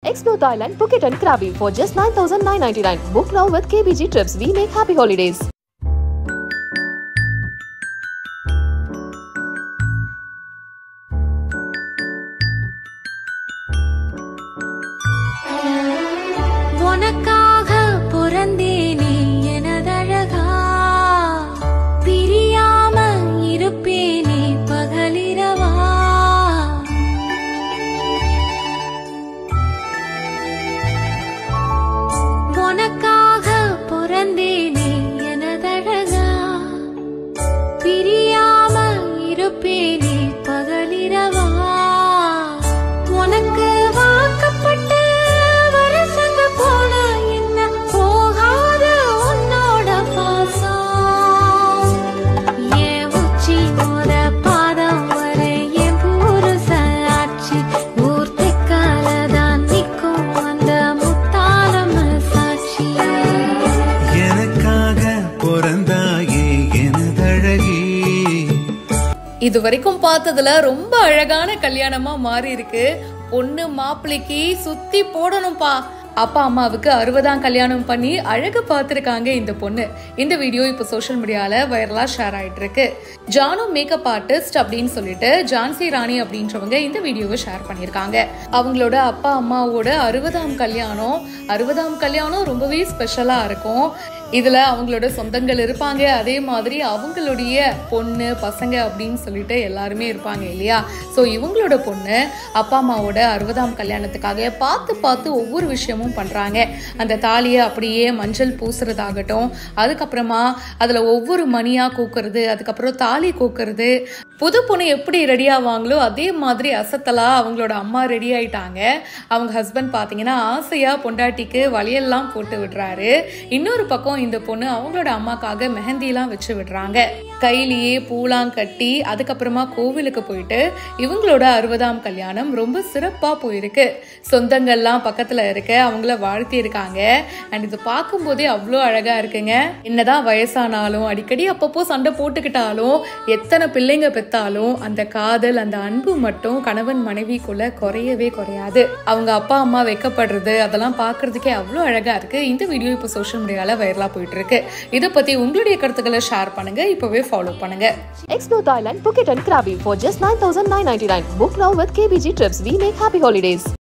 Explore Thailand, Phuket and Krabi for just 9,999. Book now with KBG Trips. We make happy holidays. உனக்காக பிறந்தேனே எனதழகா பிரியாம இருப்பேனே பகலிரவா உனக்காக பிறந்தேனே எனதழகா பிரியாம இருப்பேனே பகலிரவா உனக்கு வாக்கப்பட்ட வருஷங்க போல என்ன போகாத உன்னோட பாசம் என் உச்சி மோத பாதம் வரை என் புருஷ ஆட்சி ஊர்த்திக்காலதான் நிற்கும் அந்த முத்தாரம் சாட்சி எனக்காக பிறந்தாயே எனதழகி இது வரைக்கும் பார்த்ததுல ரொம்ப அழகான கல்யாணமா மாறி இருக்கு பொண்ணு மாப்பிள்ளைக்கு சுத்தி போடணும்பா அப்பா அம்மாவுக்கு அறுபதாம் கல்யாணம் பண்ணி அழகு பார்த்துருக்காங்க இந்த பொண்ணு இந்த வீடியோ இப்போ சோஷியல் மீடியால வைரலா ஷேர் ஆயிட்டு இருக்கு ஜானு மேக்கப் ஆர்டிஸ்ட் அப்படின்னு சொல்லிட்டு ஜான்சி ராணி அப்படின்றவங்க இந்த வீடியோவை ஷேர் பண்ணியிருக்காங்க அவங்களோட அப்பா அம்மாவோட அறுபதாம் கல்யாணம் அறுபதாம் கல்யாணம் ரொம்பவே ஸ்பெஷலா இருக்கும் இதுல அவங்களோட சொந்தங்கள் இருப்பாங்க அதே மாதிரி அவங்களுடைய பொண்ணு பசங்க அப்படின்னு சொல்லிட்டு எல்லாருமே இருப்பாங்க இல்லையா ஸோ இவங்களோட பொண்ணு அப்பா அம்மாவோட அறுபதாம் கல்யாணத்துக்காக பார்த்து பார்த்து ஒவ்வொரு விஷயமும் பண்றாங்க அந்த தாலியை அப்படியே மஞ்சள் பூசுறதாகட்டும் அதுக்கப்புறமா அதுல ஒவ்வொரு மணியா கூக்குறது அதுக்கப்புறம் தாலி கூக்குறது புது பொண்ணு எப்படி ரெடி ஆவாங்களோ அதே மாதிரி அசத்தலா அவங்களோட அம்மா ரெடி ஆயிட்டாங்க அவங்க ஹஸ்பண்ட் பார்த்தீங்கன்னா ஆசையா பொண்டாட்டிக்கு வளையல்லாம் போட்டு விடுறாரு இன்னொரு பக்கம் இந்த பொண்ணு அவங்களோட அம்மாக்காக மெஹந்திலாம் வச்சு விடுறாங்க கையிலேயே பூலாம் கட்டி அதுக்கப்புறமா கோவிலுக்கு போயிட்டு இவங்களோட அறுபதாம் கல்யாணம் ரொம்ப சிறப்பா போயிருக்கு சொந்தங்கள்லாம் பக்கத்துல இருக்க அவங்கள வாழ்த்தி இருக்காங்க அண்ட் இது பார்க்கும்போதே அவ்வளோ அழகா இருக்குங்க என்னதான் வயசானாலும் அடிக்கடி அப்பப்போ சண்டை போட்டுக்கிட்டாலும் எத்தனை பிள்ளைங்க பெத்தாலும் அந்த காதல் அந்த அன்பு மட்டும் கணவன் மனைவிக்குள்ள குறையவே குறையாது அவங்க அப்பா அம்மா வைக்கப்படுறது அதெல்லாம் பார்க்கிறதுக்கே அவ்வளோ அழகா இருக்கு இந்த வீடியோ இப்போ சோஷியல் மீடியால வைரலா போயிட்டு இருக்கு இதை பத்தி உங்களுடைய கருத்துக்களை ஷேர் பண்ணுங்க இப்பவே ஃபாலோ பண்ணுங்க Explore Thailand, Phuket and Krabi for just 9,999. Book now with KBG Trips. We make happy holidays.